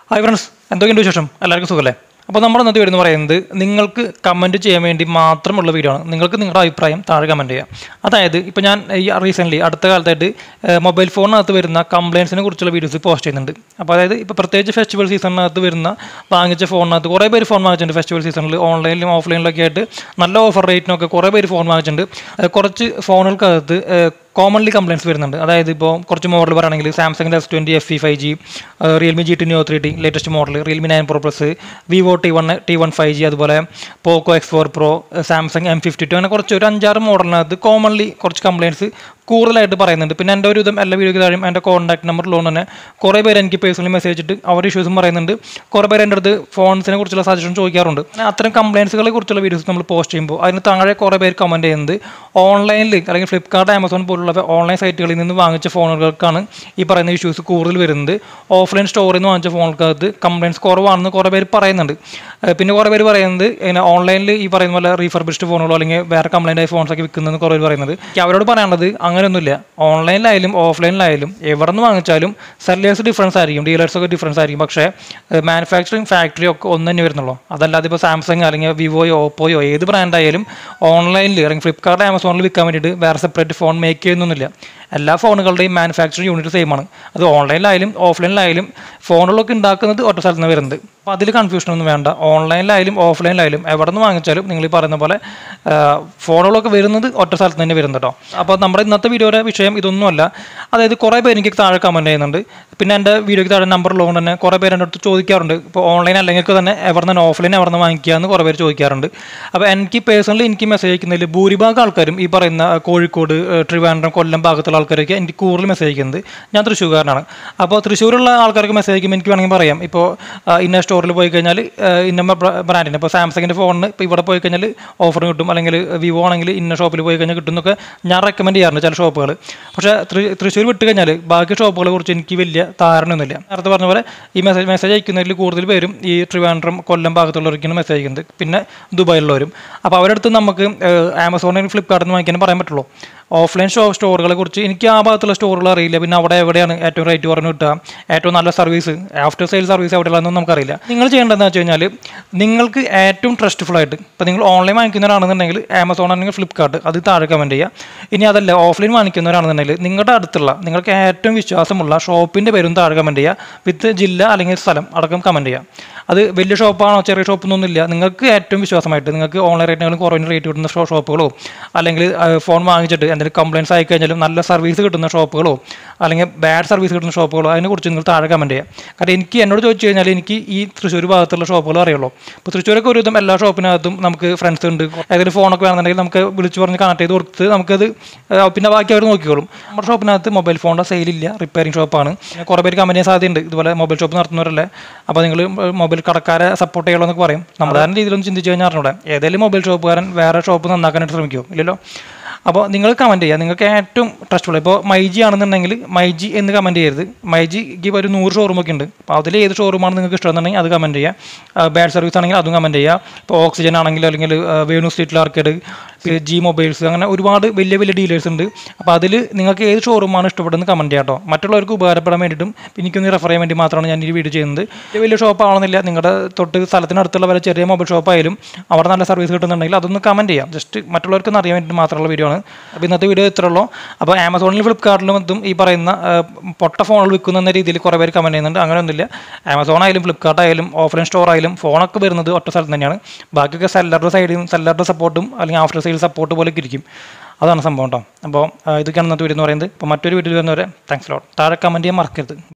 hi friends എന്തൊക്കെയുണ്ട് വിശേഷം എല്ലാവർക്കും സുഖമല്ലേ അപ്പോൾ നമ്മുടെ ഇന്നത്തെ വീഡിയോ എന്ന് പറയുന്നത് നിങ്ങൾക്ക് കമൻറ്റ് ചെയ്യാൻ വേണ്ടി മാത്രമുള്ള വീഡിയോ ആണ് നിങ്ങൾക്ക് നിങ്ങളുടെ അഭിപ്രായം താഴെ കമൻറ്റ് ചെയ്യാം അതായത് ഇപ്പോൾ ഞാൻ ഈ റീസെൻ്റ്ലി അടുത്ത കാലത്തായിട്ട് മൊബൈൽ ഫോണിനകത്ത് വരുന്ന കംപ്ലയിൻസിനെ കുറിച്ചുള്ള വീഡിയോസ് പോസ്റ്റ് ചെയ്യുന്നുണ്ട് അപ്പോൾ അതായത് ഇപ്പോൾ പ്രത്യേകിച്ച് ഫെസ്റ്റിവൽ സീസണിനകത്ത് വരുന്ന വാങ്ങിച്ച ഫോണിനകത്ത് കുറേ പേര് ഫോൺ വാങ്ങിച്ചിട്ടുണ്ട് ഫെസ്റ്റിവൽ സീസണിൽ ഓൺലൈനിലും ഓഫ്ലൈനിലൊക്കെ ആയിട്ട് നല്ല ഓഫർ റേറ്റിനൊക്കെ കുറേ പേര് ഫോൺ വാങ്ങിച്ചിട്ടുണ്ട് ഏഹ് കുറച്ച് ഫോണുകൾക്കകത്ത് കോമൺലി കംപ്ലയിൻസ് വരുന്നുണ്ട് അതായത് ഇപ്പോൾ കുറച്ച് മോഡൽ പറയുകയാണെങ്കിൽ സാംസങ്ങിൻ്റെ S twenty F E five G Realme G T new three T latest model Realme nine pro plus Vivo T one T one five G അതുപോലെ Poco X four pro Samsung M fifty two അങ്ങനെ കുറച്ച് ഒരു അഞ്ചാറ് മോഡലിനകത്ത് commonly കുറച്ച് compliance കൂടുതലായിട്ട് പറയുന്നുണ്ട് പിന്നെ എൻ്റെ ഒരു വിധം എല്ലാ വീഡിയോയ്ക്ക് താഴെയും എൻ്റെ കോൺടാക്ട് നമ്പറിലുകൊണ്ട് തന്നെ കുറേ പേര് എനിക്ക് പേഴ്സണലി മെസ്സേജ് ഇട്ട് അവരുടെ ഇഷ്യൂസും പറയുന്നുണ്ട് കുറേ പേര് എൻ്റെ അടുത്ത് ഫോൺസിനെ കുറിച്ചുള്ള സജഷൻ ചോദിക്കാറുണ്ട് അങ്ങനെ അത്തരം കംപ്ലയിൻസുകളെ കുറിച്ചുള്ള വീഡിയോസ് നമ്മൾ പോസ്റ്റ് ചെയ്യുമ്പോൾ അതിന് താഴെ കുറേ പേര് കമൻറ്റ് ചെയ്യുന്നത് ഓൺലൈനിൽ അല്ലെങ്കിൽ ഫ്ലിപ്കാർട്ട് ആമസോൺ പോലുള്ള ഓൺലൈൻ സൈറ്റുകളിൽ നിന്ന് വാങ്ങിച്ച ഫോണുകൾക്കാണ് ഈ പറയുന്ന ഇഷ്യൂസ് കൂടുതൽ വരുന്നത് ഓഫ്ലൈൻ സ്റ്റോറിൽ നിന്ന് വാങ്ങിച്ച ഫോണുകൾക്ക് കംപ്ലയിൻസ് കുറവാണെന്ന് കുറേ പേര് പറയുന്നുണ്ട് ഏഹ് പിന്നെ കുറേ പേര് പറയുന്നത് ഇങ്ങനെ ഓൺലൈനിൽ ഈ പറയുന്ന പോലെ റീഫർബിഷ്ഡ് ഫോണുകളോ അല്ലെങ്കിൽ വേറെ കംപ്ലൈൻ്റ് ആയ ഫോൺസ് ഒക്കെ വിൽക്കുന്നതെന്ന് കുറേ പേര് പറയുന്നത് എനിക്ക് അവരോട് പറയാനുള്ളത് അങ്ങനെയൊന്നുമില്ല ഓൺലൈനിലായാലും ഓഫ്ലൈനിലായാലും എവിടെ നിന്ന് വാങ്ങിച്ചാലും സെല്ലേഴ്സ് ഡിഫറൻസ് ആയിരിക്കും ഡീലേഴ്സ് ഒക്കെ ഡിഫറൻസ് ആയിരിക്കും പക്ഷേ മാനുഫാക്ചറിങ് ഫാക്ടറി ഒക്കെ ഒന്ന് തന്നെ വരുന്നുള്ളൂ അതല്ലാതെ ഇപ്പോൾ സാംസങ് അല്ലെങ്കിൽ വിവോയോ ഓപ്പോയോ ഏത് ബ്രാൻഡ് ആയാലും ഓൺലൈനിൽ അല്ലെങ്കിൽ ഫ്ലിപ്കാർട്ട് ആമസോണിൽ വിൽക്കാൻ വേണ്ടിയിട്ട് വേറെ സെപ്പറേറ്റ് ഫോൺ മേക്ക് ചെയ്യുന്നൊന്നുമില്ല എല്ലാ ഫോണുകളുടെയും മാനുഫാക്ചറിങ് യൂണിറ്റ് സെയിം ആണ് അത് ഓൺലൈനിലായാലും ഓഫ്ലൈനിലായാലും ഫോണുകളൊക്കെ ഉണ്ടാക്കുന്നത് ഒറ്റ സ്ഥലത്ത് നിന്ന് വരുന്നത് അപ്പോൾ അതിൽ കൺഫ്യൂഷൻ ഒന്നും വേണ്ട ഓൺലൈനിലായാലും ഓഫ്ലൈനിലായാലും എവിടെ നിന്ന് വാങ്ങിച്ചാലും നിങ്ങൾ ഈ പറയുന്ന പോലെ ആ, ഫോണുകളൊക്കെ വരുന്നത് ഒറ്റ സ്ഥലത്ത് തന്നെ വരുന്നത് കേട്ടോ അപ്പോൾ നമ്മുടെ ഇന്നത്തെ വീഡിയോയുടെ വിഷയം ഇതൊന്നുമല്ല അതായത് കുറേ പേര് എനിക്ക് താഴെ കമൻറ്റ് ചെയ്യുന്നുണ്ട് പിന്നെ എൻ്റെ വീഡിയോയ്ക്ക് താഴെ നമ്പർ ഉള്ളതുകൊണ്ട് തന്നെ കുറേ പേര് എൻ്റെ അടുത്ത് ചോദിക്കാറുണ്ട് ഇപ്പോൾ ഓൺലൈൻ അല്ലെങ്കിൽ തന്നെ എവിടെ നിന്ന് ഓഫ്ലൈൻ എവിടെ നിന്ന് വാങ്ങിക്കുക എന്ന് കുറേ പേര് ചോദിക്കാറുണ്ട് അപ്പോൾ എനിക്ക് പേഴ്സണലി എനിക്ക് മെസ്സേജ് അയക്കുന്നതിൽ ഭൂരിഭാഗം ആൾക്കാരും ഈ പറയുന്ന കോഴിക്കോട് ഏഹ്, ട്രിവാൻഡ്രം കൊല്ലം ഭാഗത്തുള്ള ആൾക്കാരൊക്കെ എനിക്ക് കൂടുതൽ മെസ്സേജ് അയക്കുന്നത് ഞാൻ തൃശ്ശൂർക്കാരനാണ് അപ്പോൾ തൃശ്ശൂരുള്ള ആൾക്കാർക്ക് മെസ്സേജ് അയക്കുമ്പോൾ എനിക്ക് വേണമെങ്കിൽ പറയാം ഇപ്പോൾ ആ, ഇന്ന സ്റ്റോറിൽ പോയി കഴിഞ്ഞാൽ ആ, ഇന്ന ബ്രാൻഡിന് ഇപ്പോൾ സാംസങ്ങിൻ്റെ ഫോണിന് ഇപ്പോൾ ഇവിടെ പോയി കഴിഞ്ഞാൽ ഓഫർ കിട്ടും അല്ലെങ്കിൽ വിവോ ആണെങ്കിൽ ഇന്ന ഷോപ്പിൽ പോയി കഴിഞ്ഞാൽ കിട്ടും എന്നൊക്കെ ഞാൻ റെക്കമെൻഡ് ചെയ്യാറുണ്ട് ചില ഷോപ്പുകൾ പക്ഷേ തൃ- തൃശ്ശൂർ വിട്ട് കഴിഞ്ഞാൽ ബാക്കി ഷോപ്പുകളെ കുറിച്ച് എനിക്ക് വലിയ ധാരണയൊന്നുമില്ല നേരത്തെ പറഞ്ഞ പോലെ ഈ മെസ്സേജ് മെസ്സേജ് അയക്കുന്നതിൽ കൂടുതൽ പേരും ഈ ട്രിവാൻഡ്രം കൊല്ലം ഭാഗത്തുള്ളവർക്കാണ് മെസ്സേജ് അയക്കുന്നത് പിന്നെ ദുബായിലുള്ളവരും അപ്പോൾ അവരുടെ അടുത്ത് നമുക്ക് ആമസോണിൽ ഫ്ലിപ്കാർട്ടിൽ നിന്ന് വാങ്ങിക്കാൻ പറയാൻ പറ്റുള്ളൂ ഓഫ്ലൈൻ ഷോ സ്റ്റോറുകളെ കുറിച്ച് എനിക്ക് ആ ഭാഗത്തുള്ള സ്റ്റോറുകൾ അറിയില്ല പിന്നെ അവിടെ എവിടെയാണ് ഏറ്റവും റേറ്റ് കുറഞ്ഞ് കിട്ടുക ഏറ്റവും നല്ല സർവീസ് ആഫ്റ്റർ സെയിൽ സർവീസ് എവിടെയുള്ളതെന്നും നമുക്കറിയില്ല നിങ്ങൾ ചെയ്യേണ്ടതെന്ന് വെച്ച് കഴിഞ്ഞാൽ നിങ്ങൾക്ക് ഏറ്റവും ട്രസ്റ്റ്ഫുൾ ആയിട്ട് ഇപ്പോൾ നിങ്ങൾ ഓൺലൈൻ വാങ്ങിക്കുന്നവരാണെന്നുണ്ടെങ്കിൽ ആമസോൺ അല്ലെങ്കിൽ ഫ്ലിപ്കാർട്ട് അത് താഴെ കമൻറ്റ് ചെയ്യുക ഇനി അതല്ല ഓഫ്ലൈൻ വാങ്ങിക്കുന്നവരാണെന്നുണ്ടെങ്കിൽ നിങ്ങളുടെ അടുത്തുള്ള നിങ്ങൾക്ക് ഏറ്റവും വിശ്വാസമുള്ള ഷോപ്പിൻ്റെ പേരും താഴെ കമൻറ്റ് ചെയ്യുക വിത്ത് ജില്ല അല്ലെങ്കിൽ സ്ഥലം അടക്കം കമൻറ്റ് ചെയ്യുക അത് വലിയ ഷോപ്പാണോ ചെറിയ ഷോപ്പൊന്നുമില്ല നിങ്ങൾക്ക് ഏറ്റവും വിശ്വാസമായിട്ട് നിങ്ങൾക്ക് ഓൺലൈൻ റേറ്റിനേക്കാളും കുറവിന് റേറ്റ് കിട്ടുന്ന ഷോ- ഷോപ്പുകളോ അല്ലെങ്കിൽ അഹ്, ഫോൺ വാങ്ങിച്ചിട്ട് എന്തെങ്കിലും കംപ്ലയിൻസ് ആയി കഴിഞ്ഞാലും നല്ല സർവീസ് കിട്ടുന്ന ഷോപ്പുകളോ അല്ലെങ്കിൽ ബാഡ് സർവീസ് കിട്ടുന്ന ഷോപ്പുകളോ അതിനെക്കുറിച്ച് നിങ്ങൾ താഴെ കമൻറ്റ് ചെയ്യുക കാരണം എനിക്ക് എന്നോട് ചോദിച്ചു കഴിഞ്ഞാൽ എനിക്ക് ഈ തൃശ്ശൂർ ഭാഗത്തുള്ള ഷോപ്പുകൾ അറിയുള്ളൂ ഇപ്പോൾ തൃശ്ശൂരൊക്കെ ഒരുവിധം എല്ലാ ഷോപ്പിനകത്തും നമുക്ക് ഫ്രണ്ട്സ് ഉണ്ട് ഏതെങ്കിലും ഫോണൊക്കെ വേണമെന്നുണ്ടെങ്കിൽ നമുക്ക് വിളിച്ച് പറഞ്ഞ് കണക്ട് ചെയ്ത് കൊടുത്ത് നമുക്കത് അഹ്, പിന്നെ ബാക്കി അവർ നോക്കിക്കോളും നമ്മുടെ ഷോപ്പിനകത്ത് മൊബൈൽ ഫോണിൻ്റെ സെയിലില്ല റിപ്പയറിംഗ് ഷോപ്പാണ് പിന്നെ കുറേ പേര് കമ്പനി സാധ്യതയുണ്ട് ഇതുപോലെ മൊബൈൽ ഷോപ്പ് നടത്തുന്നവരല്ലേ അപ്പോൾ നിങ്ങൾ മൊബൈൽ കടക്കാരെ സപ്പോർട്ട് ചെയ്യണമെന്നൊക്കെ പറയും സാധാരണ രീതിയിലൊന്നും ചിന്തിച്ച് കഴിഞ്ഞാൽ അറിഞ്ഞൂടെ ഏതെങ്കിലും മൊബൈൽ ഷോപ്പുകാരൻ വേറെ ഷോപ്പ് നന്നാക്കാനായിട്ട് ശ്രമിക്കുമോ ഇല്ലല്ലോ അപ്പോൾ നിങ്ങൾ കമൻറ്റ് ചെയ്യുക നിങ്ങൾക്ക് ഏറ്റവും ട്രസ്റ്റ്ഫുൾ ഇപ്പോൾ മൈജി ആണെന്നുണ്ടെങ്കിൽ മൈജി എന്ന് കമൻറ്റ് ചെയ്യരുത് മൈജിക്ക് ഒരു നൂറ് ഷോറൂമൊക്കെ ഉണ്ട് അപ്പോൾ അതിൽ ഏത് ഷോറൂമാണ് നിങ്ങൾക്ക് ഇഷ്ടമെന്നുണ്ടെങ്കിൽ അത് കമൻറ്റ് ചെയ്യുക ബാഡ് സർവീസ് ആണെങ്കിൽ അതും കമൻറ്റ് ചെയ്യുക ഇപ്പോൾ ഓക്സിജൻ ആണെങ്കിൽ അല്ലെങ്കിൽ ആ, വേണു സ്ട്രീറ്റിൽ ആർക്കേഡ് ജി മൊബൈൽസ് അങ്ങനെ ഒരുപാട് വലിയ വലിയ ഡീലേഴ്സ് ഉണ്ട് അപ്പോൾ അതിൽ നിങ്ങൾക്ക് ഏത് ഷോറൂമാണ് ഇഷ്ടപ്പെടുന്നത് കമൻറ്റ് ചെയ്യാം കേട്ടോ മറ്റുള്ളവർക്ക് ഉപകാരപ്പെടാൻ വേണ്ടിയിട്ടും എനിക്കൊന്ന് റെഫർ ചെയ്യാൻ വേണ്ടി മാത്രമാണ് ഞാൻ ഈ വീഡിയോ ചെയ്യുന്നത് വലിയ വലിയ ഷോപ്പ് ആവണമെന്നില്ല നിങ്ങളുടെ തൊട്ട് സ്ഥലത്തിനടുത്തുള്ള വല്ല ചെറിയ മൊബൈൽ ഷോപ്പ് ആയാലും അവിടെ നല്ല സർവീസ് കിട്ടുന്നുണ്ടെങ്കിൽ അതൊന്ന് കമൻറ്റ് ചെയ്യാം ജസ്റ്റ് മറ്റുള്ളവർക്ക് ഒന്ന് അറിയാൻ വേണ്ടി മാത്രമുള്ള വീഡിയോ ആണ് അപ്പോൾ ഇന്നത്തെ വീഡിയോ ഇത്രേ ഉള്ളൂ അപ്പോൾ ആമസോണിലും ഫ്ലിപ്കാർട്ടിലും ഇതും ഈ പറയുന്ന ആ, പൊട്ട ഫോണുകൾ വിൽക്കുന്ന എന്ന രീതിയിൽ കുറേ പേര് കമൻറ്റ് ചെയ്യുന്നുണ്ട് അങ്ങനെയൊന്നുമില്ല ആമസോൺ ആയാലും ഫ്ലിപ്കാർട്ട് ആയാലും ഓഫ്ലൈൻ സ്റ്റോർ ആയാലും ഫോണൊക്കെ വരുന്നത് ഒറ്റ സ്ഥലത്ത് തന്നെയാണ് ബാക്കിയൊക്കെ സെല്ലറുടെ സൈഡിൽ സെല്ലറുടെ സപ്പോർട്ടും അല്ലെങ്കിൽ ആഫ്റ്റർ സെയിൽ സപ്പോർട്ട് പോലെയൊക്കെ ഇരിക്കും അതാണ് സംഭവം കേട്ടോ അപ്പോൾ ആ, ഇതൊക്കെയാണ് ഇന്നത്തെ വീഡിയോ എന്ന് പറയുന്നത് അപ്പോൾ മറ്റൊരു വീഡിയോ വരുന്നവരെ താങ്ക്സ് ലോട്ട് താഴെ കമൻറ്റ് ചെയ്യാൻ മറക്കരുത്